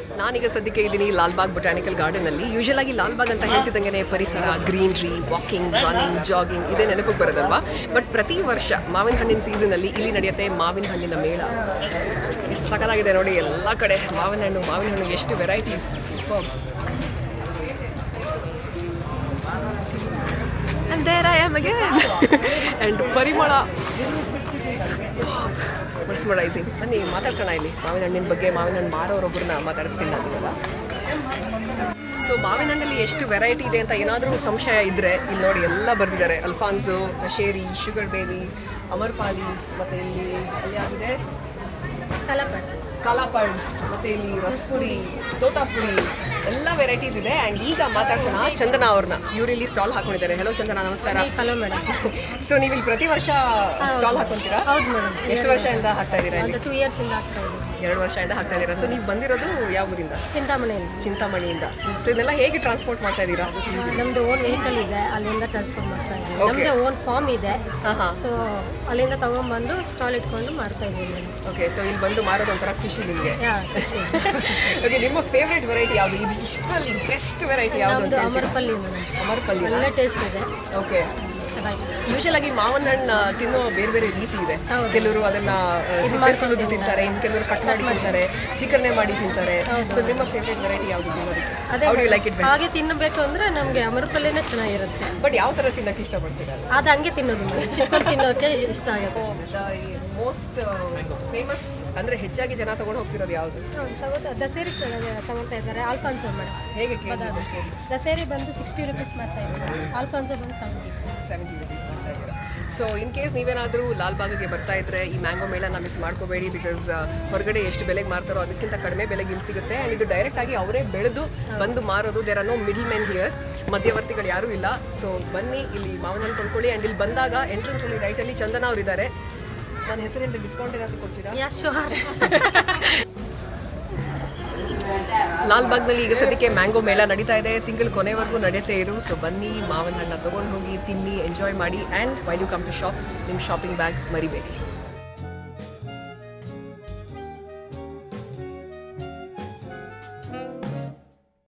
ನಾನೀಗ ಸದ್ಯಕ್ಕೆ ಇದ್ದೀನಿ ಲಾಲ್ಬಾಗ್ ಬೊಟಾನಿಕಲ್ ಗಾರ್ಡನಲ್ಲಿ ಯೂಶಲ್ ಆಗಿ ಲಾಲ್ಬಾಗ್ ಅಂತ ಹೇಳ್ತಿದ್ದಂಗೆ ಪರಿಸರ ಗ್ರೀನ್ರಿ ವಾಕಿಂಗ್ ರನ್ನಿಂಗ್ ಜಾಗಿಂಗ್ ಇದೇ ನೆನಪಿಗೆ ಬರೋದಲ್ವಾ ಬಟ್ ಪ್ರತಿ ವರ್ಷ ಮಾವಿನ ಹಣ್ಣಿನ ಸೀಸನಲ್ಲಿ ಇಲ್ಲಿ ನಡೆಯುತ್ತೆ ಮಾವಿನ ಹಣ್ಣಿನ ಮೇಳ ಎಷ್ಟು ಸಖತ್ತಾಗಿದೆ ನೋಡಿ ಎಲ್ಲ ಕಡೆ ಮಾವಿನ ಹಣ್ಣು ಮಾವಿನ ಹಣ್ಣು ಎಷ್ಟು varieties super And there I am again. and ಪರಿಮಳ ಮೆಸ್ಮರೈಸಿಂಗ್ ಬನ್ನಿ ಮಾತಾಡ್ಸೋಣ ಇಲ್ಲಿ ಮಾವಿನ ಹಣ್ಣಿನ ಬಗ್ಗೆ ಮಾವಿನ ಹಣ್ಣು ಮಾರೋರೊಬ್ಬರನ್ನ ಮಾತಾಡಿಸ್ತೀನಿ ನಾನಿವಾಗ ಸೊ ಮಾವಿನ ಹಣ್ಣಲ್ಲಿ ಎಷ್ಟು ವೆರೈಟಿ ಇದೆ ಅಂತ ಏನಾದರೂ ಸಂಶಯ ಇದ್ದರೆ ಇಲ್ಲಿ ನೋಡಿ ಎಲ್ಲ ಬರೆದಿದ್ದಾರೆ ಅಲ್ಫಾನ್ಸೋ ಶೇರಿ ಶುಗರ್ ಬೇಬಿ ಅಮರ್ಪಾಲಿ ಮತ್ತು ಇಲ್ಲಿ ಅಲ್ಲಿ ಆಗಿದೆ ಕಲಪಡ್ ಕಾಲಾಪಡ್ ಮತ್ತು ಇಲ್ಲಿ ರಸ್ಪುರಿ ತೋತಾಪುರಿ ಎಲ್ಲ ವೆರೈಟೀಸ್ ಇದೆ ಆ್ಯಂಡ್ ಈಗ ಮಾತಾಡ್ಸೋಣ ಚಂದನ ಅವ್ರನ್ನ ಇವ್ರು ಇಲ್ಲಿ ಸ್ಟಾಲ್ ಹಾಕೊಂಡಿದ್ದಾರೆ ಹೆಲೋ ಚಂದನ ನಮಸ್ಕಾರ ಹಲೋ ಮೇಡಮ್ ಸೊ ನೀವು ಇಲ್ಲಿ ಪ್ರತಿ ವರ್ಷ ಸ್ಟಾಲ್ ಹಾಕೊಂತೀರಾ ಹೌದು ಮೇಡಮ್ ಎಷ್ಟು ವರ್ಷದಿಂದ ಹಾಕ್ತಾ ಇದ್ದೀರಾ ಇಲ್ಲಿ ಒಂದು ಟೂ ಇಯರ್ಸಿಂದ ಆಗ್ತಾ ಇದೆ ಎರಡು ವರ್ಷದಿಂದ ಹಾಕ್ತಾ ಇದ್ದೀರಾ ಸೊ ನೀವು ಬಂದಿರೋದು ಯಾವ ಊರಿಂದ ಚಿಂತಾಮಣಿಯಲ್ಲಿ ಚಿಂತಾಮಣಿಯಿಂದ ಸೊ ಇದನ್ನೆಲ್ಲ ಹೇಗೆ ಟ್ರಾನ್ಸ್ಪೋರ್ಟ್ ಮಾಡ್ತಾ ಇದ್ದೀರಾ ನಮ್ದು ಓನ್ ವೆಹಿಕಲ್ ಇದೆ ಅಲ್ಲಿಂದ ಟ್ರಾನ್ಸ್ಫರ್ ಮಾಡ್ತಾ ಇದ್ದೀವಿ Okay. ನಮ್ದು ಓನ್ ಫಾರ್ಮ್ ಇದೆ ಹಾಂ ಹಾಂ ಸೊ ಅಲ್ಲಿಂದ ತಗೊಂಡ್ಬಂದು ಸ್ಟಾಲ್ ಇಟ್ಕೊಂಡು ಮಾಡ್ತಾ ಇದ್ದೀವಿ ಮೇಡಮ್ ಓಕೆ ಸೊ ಇಲ್ಲಿ ಬಂದು ಮಾರೋದು ಒಂಥರ ಖುಷಿ ನಿಮಗೆ ಯಾ ಖುಷಿ ಓಕೆ ನಿಮ್ಮ ಫೇವ್ರೇಟ್ ವೆರೈಟಿ ಯಾವುದು ಇದು ಇಷ್ಟರಲ್ಲಿ ಬೆಸ್ಟ್ ವೆರೈಟಿ ಯಾವುದು ನಮ್ದು ಅಮರ್ಪಲ್ಲಿ ಮೇಡಮ್ ಅಮರ್ಪಲ್ಲಿ ಒಳ್ಳೆ ಟೇಸ್ಟ್ ಇದೆ ಓಕೆ ಚೆನ್ನಾಗಿದೆ ಯೂಶಲ್ ಆಗಿ ಮಾವಿನ ಹಣ್ಣು ತಿನ್ನೋ ಬೇರೆ ಬೇರೆ ರೀತಿ ಇದೆ ಹೌದು. ಕೆಲವರು ಅದನ್ನ ಸಿಪ್ಪೆ ಸುಲಿದು ತಿಂತಾರೆ ಇನ್ನು ಕೆಲವರು ಕಟ್ ಮಾಡಿ ತಿಂತಾರೆ ಶೀಕರಣೆ ಮಾಡಿ ತಿಂತಾರೆ ಸೊ ನಿಮ್ಮ ಫೇವ್ರೇಟ್ ವೆರೈಟಿ ಯಾವುದು ತಿನ್ನೋದಕ್ಕೆ ಅದೇ how you like it best ಹಾಗೆ ತಿನ್ನಬೇಕು ಅಂದ್ರೆ ನಮಗೆ ಅಮರ್ಪಲ್ಲಿನೇ ಚೆನ್ನಾಗಿರುತ್ತೆ ಬಟ್ ಯಾವ ಥರ ತಿನ್ನಕ್ಕೆ ಇಷ್ಟಪಡ್ತೀರಾ ಅದು ಹಂಗೆ ತಿನ್ನೋದು ಮೇಡಮ್ ಚಿಕ್ಕಲ್ಲಿ ತಿನ್ನೋಕೆ ಇಷ್ಟ ಆಗುತ್ತೆ ಮೋಸ್ಟ್ ಫೇಮಸ್ ಅಂದ್ರೆ ಹೆಚ್ಚಾಗಿ ಜನ ತಗೊಂಡು ಹೋಗ್ತಿರೋದು ಯಾವುದು ತಗೋತ ದಸೇರಿ ತಗೊಳ್ತಾ ಇದ್ದಾರೆ ಆಲ್ಫಾನ್ಸೋ ಮೇಡಮ್ ಹೇಗೆ ಕೆ ಜಿ ದಸೇರಿ ಬಂದು ಸಿಕ್ಸ್ಟಿ ರುಪೀಸ್ ಮಾಡ್ತಾ ಇದ್ದಾರೆ ಆಲ್ಫಾನ್ಸೋ ಬಂದು ಸೆವೆಂಟಿ ಸೆವೆಂಟಿ ರುಪೀಸ್ ಮಾಡ್ತಾ ಇದ್ದೀರಾ ಸೊ ಇನ್ ಕೇಸ್ ನೀವೇನಾದರೂ ಲಾಲ್ಬಾಗ್ಗೆ ಬರ್ತಾ ಇದ್ರೆ ಈ ಮ್ಯಾಂಗೋ ಮೇಳನ ಮಿಸ್ ಮಾಡ್ಕೋಬೇಡಿ ಬಿಕಾಸ್ ಹೊರಗಡೆ ಎಷ್ಟು ಬೆಲೆಗೆ ಮಾರ್ತಾರೋ ಅದಕ್ಕಿಂತ ಕಡಿಮೆ ಬೆಲೆಗೆ ಇಲ್ಲಿ ಸಿಗುತ್ತೆ ಆ್ಯಂಡ್ ಇದು ಡೈರೆಕ್ಟ್ ಆಗಿ ಅವರೇ ಬೆಳೆದು ಬಂದು ಮಾರೋದು there are no middle men here ಮಧ್ಯವರ್ತಿಗಳು ಯಾರೂ ಇಲ್ಲ ಸೊ ಬನ್ನಿ ಇಲ್ಲಿ ಮಾವಿನ ಹಣ್ಣು ಕೊಂಡ್ಕೊಳ್ಳಿ ಆ್ಯಂಡ್ ಇಲ್ಲಿ ಬಂದಾಗ ಎಂಟ್ರೆನ್ಸಲ್ಲಿ ರೈಟಲ್ಲಿ ಚಂದನ ಅವ್ರು ಇದ್ದಾರೆ ನನ್ನ ಹೆಸರಿಂದ ಡಿಸ್ಕೌಂಟ್ ಏನಾದರೂ ಕೊಡ್ತೀರಾ ಯಾ ಶೋರ್ ಲಾಲ್ಬಾಗ್ನಲ್ಲಿ ಈಗ ಸದ್ಯಕ್ಕೆ ಮ್ಯಾಂಗೋ ಮೇಳ ನಡೀತಾ ಇದೆ ತಿಂಗಳ ಕೊನೆವರೆಗೂ ನಡೆಯುತ್ತೆ ಇದು ಸೊ ಬನ್ನಿ ಮಾವಿನ ಹಣ್ಣ ತೊಗೊಂಡು ಹೋಗಿ ತಿನ್ನಿ ಎಂಜಾಯ್ ಮಾಡಿ and why you come to shop ನಿಮ್ಮ ಶಾಪಿಂಗ್ ಬ್ಯಾಗ್ ಮರಿಬೇಡಿ